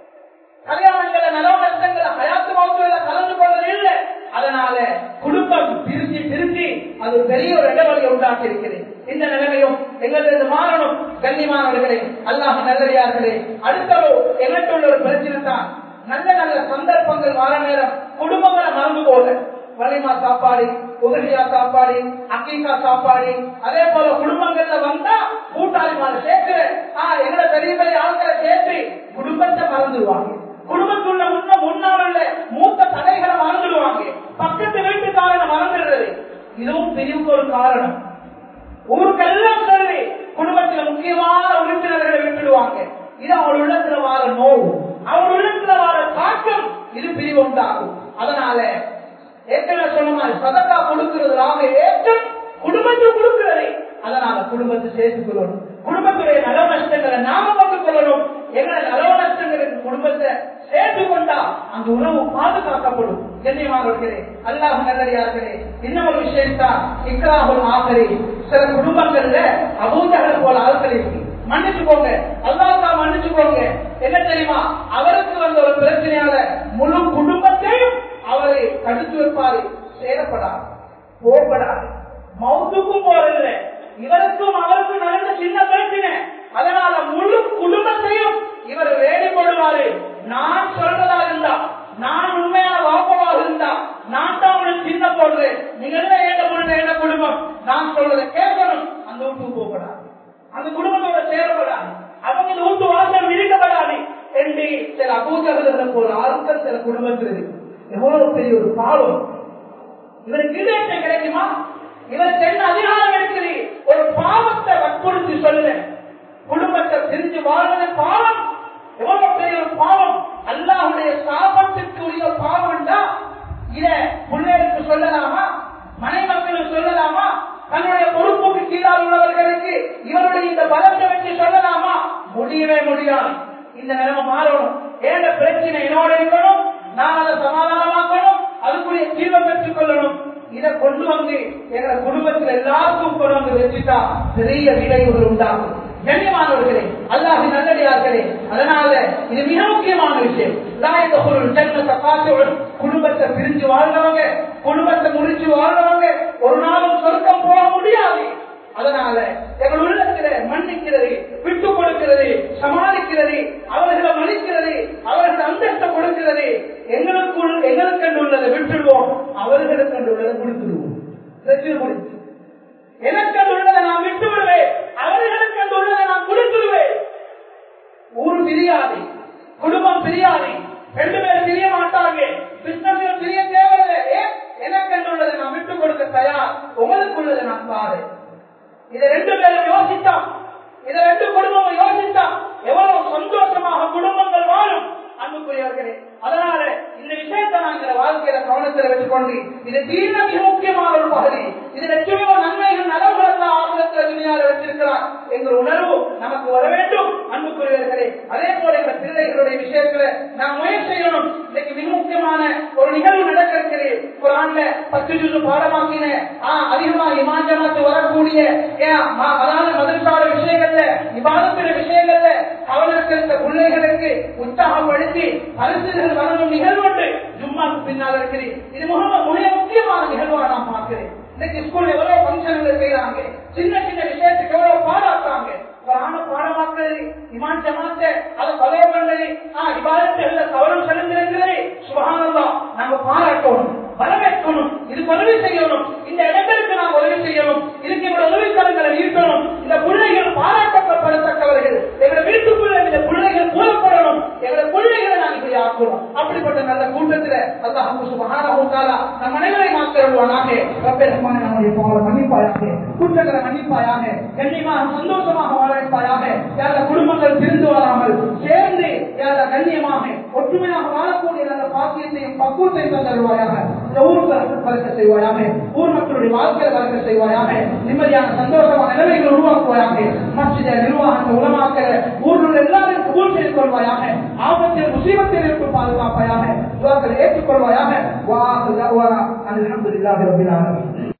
கல்யாணங்களை நல நஷ்டங்களை ஹயாத்து மௌத்துல கலந்து கொள்வது இல்லை அதனால குடும்பம் பிரிஞ்சு பிரிஞ்சு அது பெரிய ஒரு இடைவெளியை உண்டாக்கி இருக்கிறது இந்த நிலைமையும் எங்களிருந்து மாறணும் கண்ணியமானவர்களே அல்லாஹ் நல்லடியார்களே அடுத்த எங்கிட்ட உள்ள ஒரு பிரச்சனை தான் நல்ல நல்ல சந்தர்ப்பங்கள் வர நேரம் குடும்பங்களை மறந்து போல வலிமா சாப்பாடு உதவியா சாப்பாடு அக்கீக்கா சாப்பாடு அதே போல குடும்பங்கள்ல வந்தா கூட்டாளிமார சேர்க்கிற ஆஹ் எங்களை பெரிய பெரிய ஆட்களை சேர்த்து குடும்பத்தை மறந்துடுவாங்க குடும்பத்துள்ள முன்ன முன்னால் உள்ள மூத்த தடைகளை மறந்துடுவாங்க பக்கத்து வீட்டுக்காரனை மறந்துடுறது இதுவும் பிரிவுக்கு ஒரு காரணம் ஊருக்கெல்லாம் சொல்லி குடும்பத்துல முக்கியமான உறுப்பினர்களை விட்டுடுவாங்க இது அவள் உள்ளத்துல வார நோவு அவள் உள்ளத்துல வார தாக்கம் இது பிரிவு உண்டாகும் அதனால ஏற்கனவே சொன்ன மாதிரி சதக்கா கொடுக்கிறதுனால ஏற்றம் குடும்பத்தை கொடுக்கிறது அதனால குடும்பத்தை சேர்த்துக் கொள்ளணும் குடும்பத்துடைய நல நஷ்டங்களை நாம பங்கு கொள்ளணும் எங்களை நல நஷ்டங்களுக்கு குடும்பத்தை சேர்த்து கொண்டா அந்த உறவு பாதுகாக்கப்படும் கண்ணியமானவர்களே அல்லாஹ் நல்லடியார்களே இன்னும் ஒரு விஷயத்தான் இக்கராகுல் ஆகரி சில குடும்பங்கள்ல அபூதகர் போல ஆட்கள் இருக்கு மன்னிச்சுக்கோங்க அல்லாஹ் மன்னிச்சுக்கோங்க என்ன தெரியுமா அவருக்கு வந்த ஒரு பிரச்சனையால முழு குடும்பத்தையும் அவரை தடுத்து வைப்பாரு சேரப்படாது போகப்படாது மவுத்துக்கும் போறதில்லை இவருக்கும் அவருக்கும் நடந்த சின்ன பிரச்சனை அதனால முழு குடும்பத்தையும் இவர் வேடி போடுவாரு நான் சொல்றதா இருந்தா நான் உண்மையான வாப்பமாக இருந்தா நான் தான் உங்களுக்கு சின்ன போடுறேன் நீங்க என்ன ஏண்ட பொண்ணு என்ன குடும்பம் நான் சொல்றதை கேட்கணும் அந்த வீட்டுக்கு போகப்படாது அந்த குடும்பத்தோட சேரப்படாது அவங்க இந்த வீட்டு வாசல் விதிக்கப்படாது என்று சில அபூஜர்கள் போல ஆட்கள் சில குடும்பத்தில் இருக்கு எவ்வளவு பெரிய ஒரு பாவம் இவருக்கு ஈடேற்றம் கிடைக்குமா இவருக்கு என்ன அதிகாரம் இருக்குது ஒரு பாவத்தை வற்புறுத்தி சொல்ல குடும்பத்தை பிரிஞ்சு வாழ்வது பாவம் எவ்வளவு பெரிய ஒரு பாவம் அல்லாஹுடைய சாபத்துக்கு உரிய பாவம் தான் இத பிள்ளைகளுக்கு சொல்லலாமா மனைமக்களுக்கு சொல்லலாமா தன்னுடைய பொறுப்புக்கு கீழால் உள்ளவர்களுக்கு இவருடைய இந்த பலத்தை வச்சு சொல்லலாமா முடியவே முடியாது இந்த நிலைமை மாறணும் ஏண்ட பிரச்சனை என்னோட இருக்கணும் நான் அதை சமாதானமாக்கணும் அதுக்குரிய தீர்வை பெற்றுக் கொள்ளணும் இதை கொண்டு வந்து எங்க குடும்பத்தில் எல்லாருக்கும் கொண்டு வந்து வச்சுட்டா பெரிய விளைவுகள் உண்டாகும் கண்ணியமானவர்களே அல்லாஹ் நல்லடியார்களே அதனால இது மிக முக்கியமான விஷயம் லாயக பொருள் ஜென்மத்தை காசோடு குடும்பத்தை பிரிஞ்சு வாழ்றவங்க குடும்பத்தை முடிச்சு வாழ்றவங்க ஒரு நாளும் சொர்க்கம் போக முடியாது அதனால எங்கள் உள்ளத்துல மன்னிக்கிறது விட்டு கொடுக்கிறது சமாளிக்கிறது அவர்களை மன்னிக்கிறது அவர்கள் அந்தஸ்தை கொடுக்கிறது எங்களுக்குள் எங்களுக்கு உள்ளதை விட்டுடுவோம் அவர்களுக்கு உள்ளதை கொடுத்துடுவோம் பிரச்சனை முடிச்சு என்ற உணர்வு நமக்கு வர வேண்டும் அன்புக்குரியவர்களே அதே போல எங்கள் பிள்ளைகளுடைய விஷயத்துல நாம் முயற்சி செய்யணும் இன்னைக்கு மிக முக்கியமான ஒரு நிகழ்வு நடக்கிறது குரான்ல பத்து ஜூசு பாடமாக்கின ஆஹ் அதிகமா இமாஞ்சமாத்து வரக்கூடிய ஏன், ம- அதாவது மதரசார விஷயங்கள்ல விவாதத்தின விஷயங்கள்ல கவனம் செலுத்த பிள்ளைகளுக்கு உற்சாகப்படுத்தி பரிசுகள் வழங்கும் நிகழ்வு ஒன்று ஜும்மாக்கு பின்னால் இருக்குது இது மிக மிக முக்கியமான நிகழ்வாக நான் பார்க்கிறேன் இன்னைக்கு ஸ்கூல்ல எவ்வளவு பங்கன்கள் செய்யறாங்க சின்ன சின்ன விஷயத்துக்கு எவ்வளவு பாராட்டுறாங்க குரான பாடமாக்குறது இமான் ஜமாத்த அதை கொலை பண்ணது ஆஹ் விவாதத்தில் கவனம் செலுத்திருக்கிறது சுபகானந்தா நாங்க பாராட்டணும் வரவேற்கணும் இது உதவி செய்யணும் இந்த இடங்களுக்கு நாம் உதவி செய்யணும் இதுக்கு இவ்வளவு உதவிக்கரங்களை ஈர்க்கணும் இந்த பிள்ளைகள் பாராட்டப்படத்தக்கவர்கள் எங்களை வீட்டுக்குள்ள இந்த பிள்ளைகள் கூறப்படணும் எங்களை பிள்ளைகளை நான் இப்படி ஆக்கணும் அப்படிப்பட்ட நல்ல கூட்டத்தில் அல்லாஹ் சுபஹானஹு தஆலா நம் அனைவரை மாத்திருவானாக ரப்பே ரஹ்மானே நம்முடைய பாவங்களை மன்னிப்பாயாக குற்றங்களை மன்னிப்பாயாக கண்ணியமாக சந்தோஷமாக வாழ வைப்பாயாக யார குடும்பங்கள் திருந்து வராமல் சேர்ந்து யார கண்ணியமாக ஒற்றுமையாக வாழக்கூடிய நல்ல பாக்கியத்தையும் பக்குவத்தையும் தந்தருவாயாக இந்த ஊர்ல வளர்க்க செய்வாயாக ஊர் மக்களுடைய வாழ்க்கையை வளர்க்க செய்வாயாக நிம்மதியான சந்தோஷமான நிலைமைகளை உருவாக்குவாயாக மற்ற நிர்வாகத்தை உலமாக்க ஊரில் உள்ள எல்லாரும் கபூல் செய்து கொள்வாயாக ஆபத்தில் முசீபத்தில் இருக்கும் பாதுகாப்பாயாக துவாக்களை ஏற்றுக்கொள்வாயாக வா அல்ஹம்துலில்லாஹி ரப்பில் ஆலமீன்